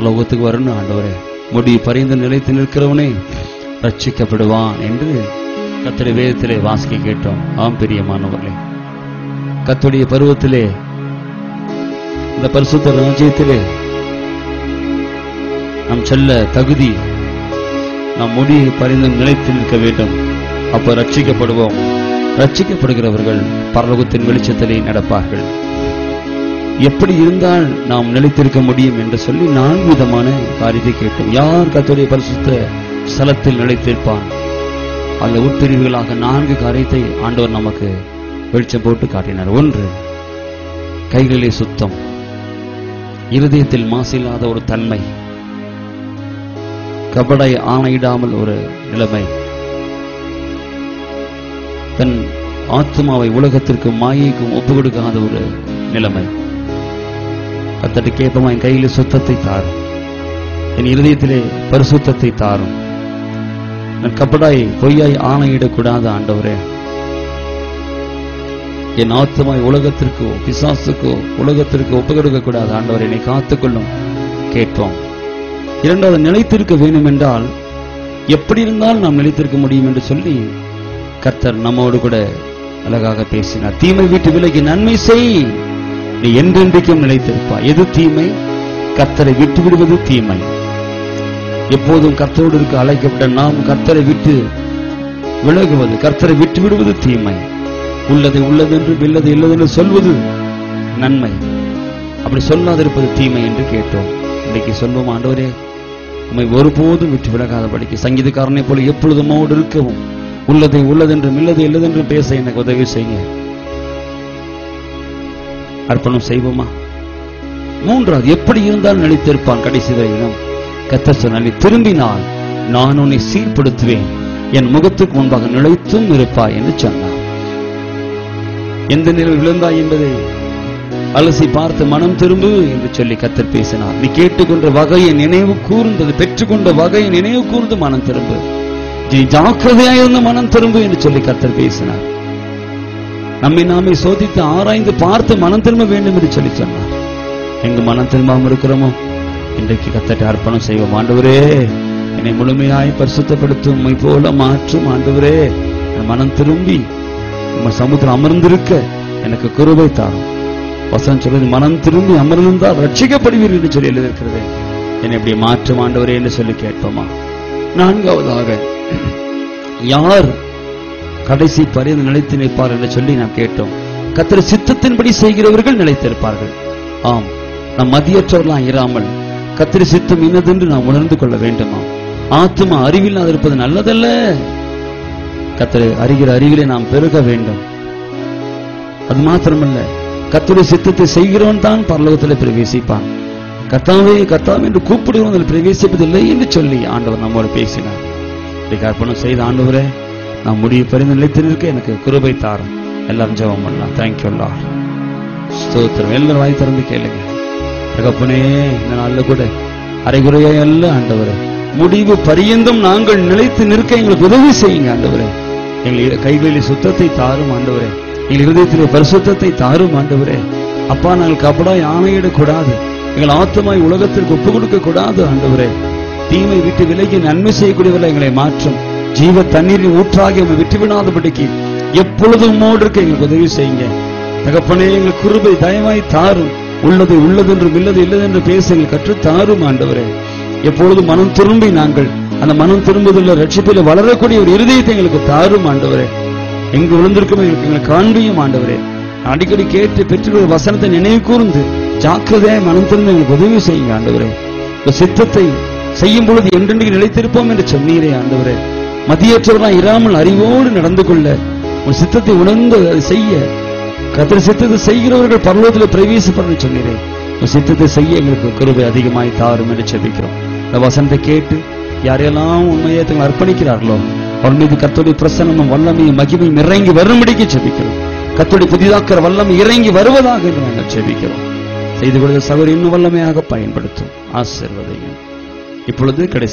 பரலோகத்துக்கு வரணும் ஆண்டவரே முடி பரிந்து நிலைத்து நிற்கிறவனே ரட்சிக்கப்படுவான் என்று கத்தடி வேதத்திலே வாசிக்க கேட்டோம் ஆம் பிரியமானவர்களே கத்துடைய பருவத்திலே இந்த பரிசுத்த ராஜ்யத்திலே நாம் செல்ல தகுதி நாம் முடி பரிந்து நிலைத்து நிற்க வேண்டும் அப்ப ரட்சிக்கப்படுவோம் ரட்சிக்கப்படுகிறவர்கள் பரலோகத்தின் வெளிச்சத்திலே நடப்பார்கள் எப்படி இருந்தால் நாம் நிலைத்திருக்க முடியும் என்று சொல்லி நான்கு விதமான காரியத்தை கேட்டோம் யார் கத்துடைய பரிசுத்த ஸ்தலத்தில் நிலைத்திருப்பான் அந்த உட்பிரிவுகளாக நான்கு காரியத்தை ஆண்டவர் நமக்கு வெளிச்சம் போட்டு காட்டினார் ஒன்று கைகளிலே சுத்தம் இருதயத்தில் மாசில்லாத ஒரு தன்மை கபடை ஆணையிடாமல் ஒரு நிலைமை தன் ஆத்மாவை உலகத்திற்கும் மாயைக்கும் ஒப்பு கொடுக்காத ஒரு நிலைமை கத்தட்டு கேட்பமா என் கையிலே சுத்தத்தை தாரும் என் இருதயத்திலே பரிசுத்தத்தை தாரும் நான் கபடாய் பொய்யாய் ஆணையிடக்கூடாத ஆண்டவரே என் ஆத்மாய் உலகத்திற்கோ பிசாசுக்கோ உலகத்திற்கு ஒப்புக்கொடுக்க கூடாது ஆண்டவர் என்னை காத்துக்கொள்ளும் கேட்போம் இரண்டாவது நிலைத்திருக்க வேண்டும் என்றால் எப்படி இருந்தால் நாம் நிலைத்திருக்க முடியும் என்று சொல்லி கர்த்தர் நம்மோடு கூட அழகாக பேசினார் தீமை விட்டு விலகி நன்மை செய் நீ என்றென்றைக்கும் நிலைத்திருப்பாய் எது தீமை கர்த்தரை விட்டு விடுவது தீமை எப்போதும் கர்த்தரோடு இருக்க அழைக்கப்பட்ட நாம் கர்த்தரை விட்டு விலகுவது கர்த்தரை விட்டு விடுவது தீமை உள்ளதை உள்ளதென்று இல்லது இல்லதென்று சொல்வது நன்மை அப்படி சொல்லாதிருப்பது தீமை என்று கேட்டோம் இன்னைக்கு சொல்வோம் ஆண்டவரே உம்மை ஒருபோதும் விட்டு விலகாதபடிக்கு சங்கீதக்காரனை போல எப்பொழுதும் மோடு இருக்கவும் உள்ளதை உள்ளதென்றும் இல்லது இல்லதென்றும் பேச எனக்கு உதவி செய்யுங்க அர்ப்பணம் செய்வோமா மூன்றாவது எப்படி இருந்தால் நிலைத்திருப்பான் கடைசி வரையிலும் கத்த சொன்னால் நீ திரும்பினால் நான் உன்னை சீர்படுத்துவேன் என் முகத்துக்கு முன்பாக நிலைத்தும் இருப்பாய் என்று சொன்னார் எந்த நிலையில் விழுந்தாய் என்பதை அலசி பார்த்து மனம் திரும்பு என்று சொல்லி கத்தர் பேசினார் நீ கேட்டுக்கொண்ட வகையை நினைவு கூர்ந்தது பெற்றுக்கொண்ட வகையை நினைவு கூர்ந்து மனம் திரும்பு நீ ஜாக்கிரதையாயிருந்து மனம் திரும்பு என்று சொல்லி கத்தர் பேசினார் நம்மை நாமே சோதித்து ஆராய்ந்து பார்த்து மனம் திரும்ப வேண்டும் என்று சொல்லி சொன்னார் எங்கு மனம் திரும்பாம இருக்கிறோமோ இன்றைக்கு கத்தட்ட அர்ப்பணம் செய்வோம் ஆண்டவரே என்னை முழுமையாய் பரிசுத்தப்படுத்தும் உம்மை போல மாற்றும் ஆண்டவரே என் மனம் திரும்பி உங்க சமுத்திரம் அமர்ந்திருக்க எனக்கு குருவை தாரும் வசனம் சொல்றது மனம் திரும்பி அமர்ந்திருந்தால் ரட்சிக்கப்படுவீர்கள் என்று சொல்லி எழுதியிருக்கிறது என்னை இப்படி மாற்றும் ஆண்டவரே என்று சொல்லி கேட்போமா நான்காவதாக யார் கடைசி பரிந்து நிலைத்து நிற்பார் என்று சொல்லி நாம் கேட்டோம் கத்திர சித்தத்தின்படி செய்கிறவர்கள் நிலைத்திருப்பார்கள் ஆம் நாம் மதியற்றவர்களாம் இராமல் கத்திரி சித்தம் இன்னதென்று நாம் உணர்ந்து கொள்ள வேண்டுமா ஆத்மா அறிவில்லாது இருப்பது நல்லதல்ல கத்தரை அறிகிற அறிவிலே நாம் பெருக வேண்டும் அது மாத்திரமல்ல கத்துடைய சித்தத்தை செய்கிறவன் தான் பரலோகத்தில் பிரவேசிப்பான் கர்த்தாவே கர்த்தாவே என்று கூப்பிடுகிறவன் அதில் பிரவேசிப்பதில்லை என்று சொல்லி ஆண்டவர் நம்மோடு பேசினார் இன்றைக்கு அர்ப்பணம் செய்த ஆண்டவரே நான் முடிவு பரிந்து நிலைத்து நிற்க எனக்கு கிருபை தாரும் எல்லாரும் ஜெபம் பண்ணலாம் தேங்க்யூ ஸ்தோத்திரம் எல்லாரும் வாய் திறந்து கேளுங்க தகப்பனே இந்த நாள்ல கூட அரைகுறையா அல்ல ஆண்டவரே முடிவு பரியந்தம் நாங்கள் நிலைத்து நிற்க எங்களுக்கு உதவி செய்யுங்க ஆண்டவரே எங்கள் கைகளில் சுத்தத்தை தாரும் ஆண்டவரே எங்கள் இருதயத்திலே பரிசுத்தத்தை தாரும் ஆண்டவரே அப்பா நாங்கள் கபடாய் ஆணையிடக்கூடாது எங்கள் ஆத்தமாய் உலகத்திற்கு ஒப்பு கொடுக்க கூடாது ஆண்டவரே தீமை விட்டு விலகி நன்மை செய்யக்கூடியவர்கள் எங்களை மாற்றும் ஜீவ தண்ணீரின் ஊற்றாகி உண்மை விட்டு விடாதபடிக்கு எப்பொழுதும் உம்மோடு இருக்க எங்களுக்கு உதவி செய்யுங்க தகப்பனே எங்கள் குருபை தயவாய் தாரும் உள்ளது உள்ளதென்றும் இல்லது இல்லதென்று பேச எங்கள் கற்று தாரும் ஆண்டவரே எப்பொழுது மனம் திரும்பி நாங்கள் அந்த மனம் திரும்புதல்ல ரட்சிப்பில் வளரக்கூடிய ஒரு இருதயத்தை எங்களுக்கு தாரும் ஆண்டவரே எங்கு விழுந்திருக்கும் எங்களுக்கு எங்களை காண்பியும் ஆண்டவரே அடிக்கடி கேட்டு பெற்றுள்ள வசனத்தை நினைவு கூர்ந்து ஜாக்கிரதையாய் மனம் திரும்ப எங்களுக்கு உதவி செய்யுங்க ஆண்டவரே இந்த சித்தத்தை செய்யும் பொழுது என்றென்றைக்கு நிலைத்திருப்போம் என்று சொன்னீரே ஆண்டவரே மதியற்றவர்களாய் இராமல் அறிவோடு நடந்து கொள்ள உன் சித்தத்தை உணர்ந்து அதை செய்ய கத்திர சித்தத்தை செய்கிறவர்கள் பரலோகத்தில் பிரவேசிப்பன்னு சொன்னீரே உன் சித்தத்தை செய்ய எங்களுக்கு கிருபை அதிகமாய் தாரும் என்று செபிக்கிறோம் இந்த வசனத்தை கேட்டு யாரையெல்லாம் உண்மையை தங்களை அர்ப்பணிக்கிறார்களோ அவர் மீது கத்தோடைய பிரசனமும் வல்லமையும் மகிமையும் இறங்கி வரும்படிக்கு செபிக்கிறோம் கத்தோடைய புதிதாக்கிற வல்லமை இறங்கி வருவதாக என்று நாங்கள் செபிக்கிறோம் செய்து கொள்கிற சகோதரி இன்னும் வல்லமையாக பயன்படுத்தும் ஆசிர்வதையும் இப்பொழுது கடைசி